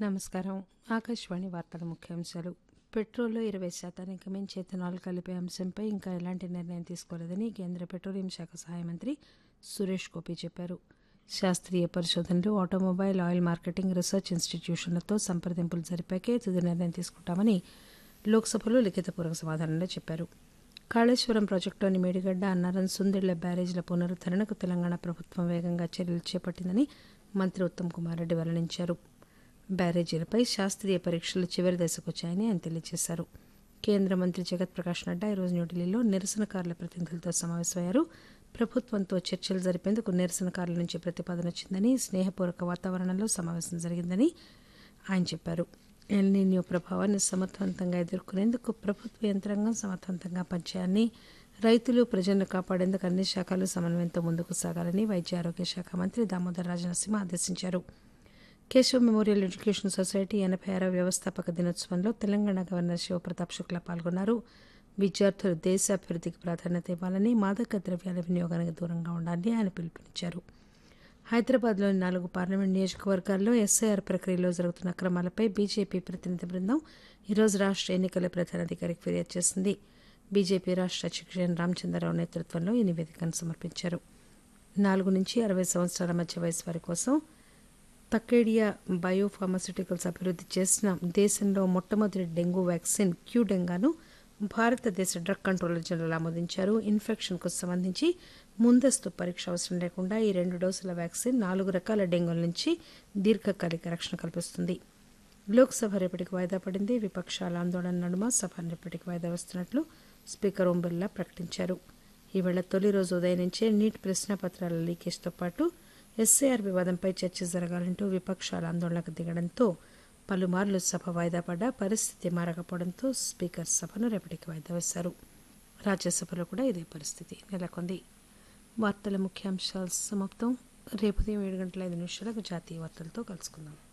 నమస్కారం ఆకాశవాణి వార్తల ముఖ్యాంశాలు పెట్రోల్లో ఇరవై శాతానికి మించి ఎథనాల్ కలిపే అంశంపై ఇంకా ఎలాంటి నిర్ణయం తీసుకోలేదని కేంద్ర పెట్రోలియం శాఖ సహాయ మంత్రి సురేష్ గోపి చెప్పారు శాస్త్రీయ పరిశోధనలు ఆటోమొబైల్ ఆయిల్ మార్కెటింగ్ రీసెర్చ్ ఇన్స్టిట్యూషన్లతో సంప్రదింపులు జరిపాకే తుది నిర్ణయం తీసుకుంటామని లోక్సభలో లిఖితపూర్వక సమాధానంలో చెప్పారు కాళేశ్వరం ప్రాజెక్టులోని మేడిగడ్డ అన్నారం సుందిళ్ల బ్యారేజీల పునరుద్దరణకు తెలంగాణ ప్రభుత్వం వేగంగా చర్యలు చేపట్టిందని మంత్రి ఉత్తమ్ కుమార్ రెడ్డి వెల్లడించారు బ్యారేజీలపై శాస్త్రీయ పరీక్షలు చివరి దశకు వచ్చాయని ఆయన తెలియజేశారు కేంద్ర మంత్రి జగత్ ప్రకాష్ నడ్డా ఈరోజు న్యూఢిల్లీలో నిరసనకారుల ప్రతినిధులతో సమావేశమయ్యారు ప్రభుత్వంతో చర్చలు జరిపేందుకు నిరసనకారుల నుంచి ప్రతిపాదన వచ్చిందని స్నేహపూర్వక వాతావరణంలో సమావేశం జరిగిందని ఆయన చెప్పారు ఎల్నీన్యూ ప్రభావాన్ని సమర్థవంతంగా ఎదుర్కొనేందుకు ప్రభుత్వ యంత్రాంగం సమర్థవంతంగా పనిచేయాలని రైతులు ప్రజలను కాపాడేందుకు అన్ని శాఖలు సమన్వయంతో ముందుకు సాగాలని వైద్య ఆరోగ్య శాఖ మంత్రి దామోదర్ రాజనరసింహ ఆదేశించారు కేశవ్ మెమోరియల్ ఎడ్యుకేషన్ సొసైటీ ఎనభై ఆరవ వ్యవస్థాపక దినోత్సవంలో తెలంగాణ గవర్నర్ శివప్రతాప్ శుక్లా పాల్గొన్నారు విద్యార్థులు దేశ అభివృద్ధికి ప్రాధాన్యత ఇవ్వాలని మాదక ద్రవ్యాల వినియోగానికి దూరంగా ఉండాలని ఆయన పిలుపునిచ్చారు హైదరాబాద్లోని నాలుగు పార్లమెంట్ నియోజకవర్గాల్లో ఎస్ఐఆర్ ప్రక్రియలో జరుగుతున్న అక్రమాలపై బీజేపీ ప్రతినిధి బృందం ఈరోజు రాష్ట్ర ఎన్నికల ప్రధానాధికారికి ఫిర్యాదు చేసింది బీజేపీ రాష్ట్ర అధ్యక్షుడు రామచంద్రరావు నేతృత్వంలో ఈ నివేదికను సమర్పించారు నాలుగు నుంచి అరవై సంవత్సరాల మధ్య వయసు వారి కోసం తకేడియా బయోఫార్మస్యూటికల్స్ అభివృద్ధి చేసిన దేశంలో మొట్టమొదటి డెంగూ వ్యాక్సిన్ క్యూడెంగాను భారతదేశ డ్రగ్ కంట్రోలర్ జనరల్ ఆమోదించారు ఇన్ఫెక్షన్కు సంబంధించి ముందస్తు పరీక్ష అవసరం లేకుండా ఈ రెండు డోసుల వ్యాక్సిన్ నాలుగు రకాల డెంగ్యూల నుంచి దీర్ఘకాలిక రక్షణ కల్పిస్తుంది లోక్సభ రేపటికి వాయిదా పడింది విపక్షాల ఆందోళన నడుమ సభ రేపటికి వాయిదా వస్తున్నట్లు స్పీకర్ ఓం బిర్లా ప్రకటించారు ఈవేళ తొలి రోజు ఉదయం నుంచే నీట్ ప్రశ్నపత్రాల లీకేజ్తో పాటు ఎస్ఐఆర్ వివాదంపై చర్చ జరగాలంటూ విపక్షాల ఆందోళనకు దిగడంతో పలుమార్లు సభ వాయిదా పడ్డా పరిస్థితి మారకపోవడంతో స్పీకర్ సభను రేపటికి వాయిదా వేశారు రాజ్యసభలో కూడా ఇదే పరిస్థితి నెలకొంది వార్తల ముఖ్యాంశాలు సమాప్తం రేపు ఉదయం ఏడు గంటల ఐదు నిమిషాలకు జాతీయ వార్తలతో కలుసుకుందాం